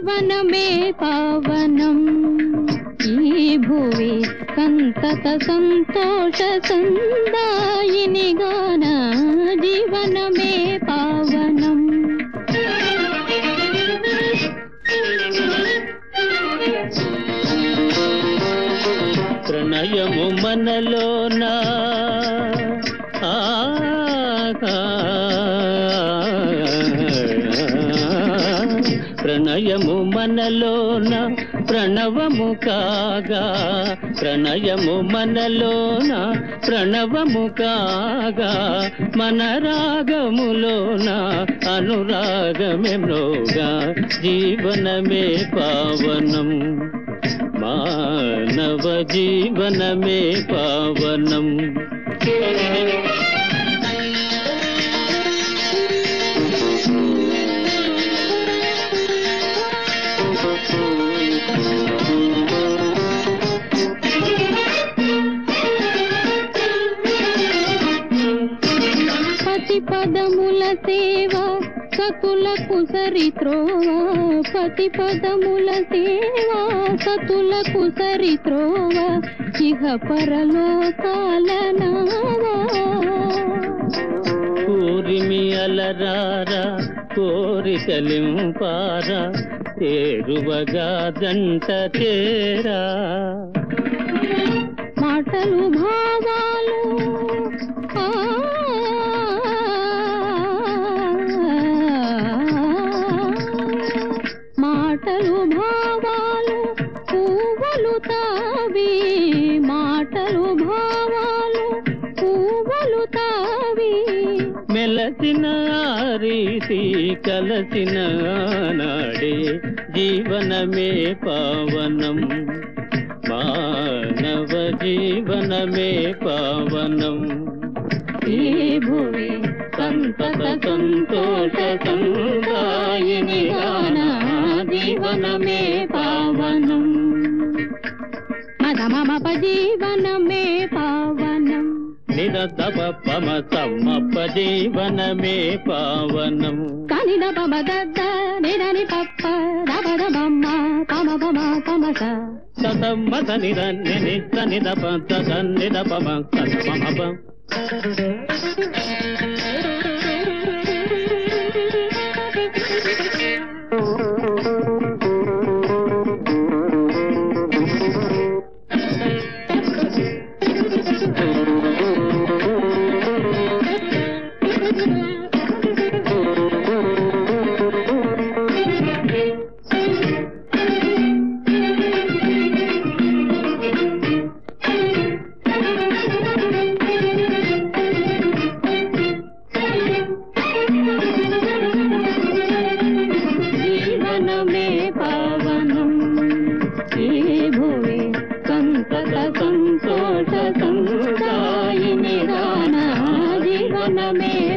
జీవనమే పావనం ఈ భువి సంతత సంతోష సందాయిని గాన జీవనమే పావనం ప్రణయము మనలోన ఆగా. ప్రణయము మనలోన ప్రణవము కాగా ప్రణయము మనలోన ప్రణవము కాగా మన రాగములోన అనురాగమే మ్రోగా జీవనమే పావనం మానవ జీవనమే పావనం పతి పదముల సేవ సతులకు సరిత్రోవ పతి పదముల సేవ సతులకు సరిత్రోవ ఇహ పరలోకాల నావా కూరిమి అలరారా కోరికలింపారా తేరువగా దంట చేరా మాటలు భావాలు ఆ, మాటలు భావాలు పువ్వులు తావి మాటలు భావాలు పువ్వులు తావి మెలసిన ఆ రీతి కలసిన నాడే జీవనమే పావనం మానవ జీవనమే పావనం ఈ భువి సంతత సంతోష సందాయిని గాన జీవనమే పావనం మద మమ జీవనమే పావనం నిరతప పమ సమ్మప్ప జీవనమే పావనం కనిన పమ దద్ద నిరని పప్ప దబద బమ్మ పమ పమ పమస సతమ్మత నిర నినిత నిదప తద నిదపమ సతమప జీవనమే పావనం ఈ భువి సంతత సంతోష సందాయిని గాన జీవనమే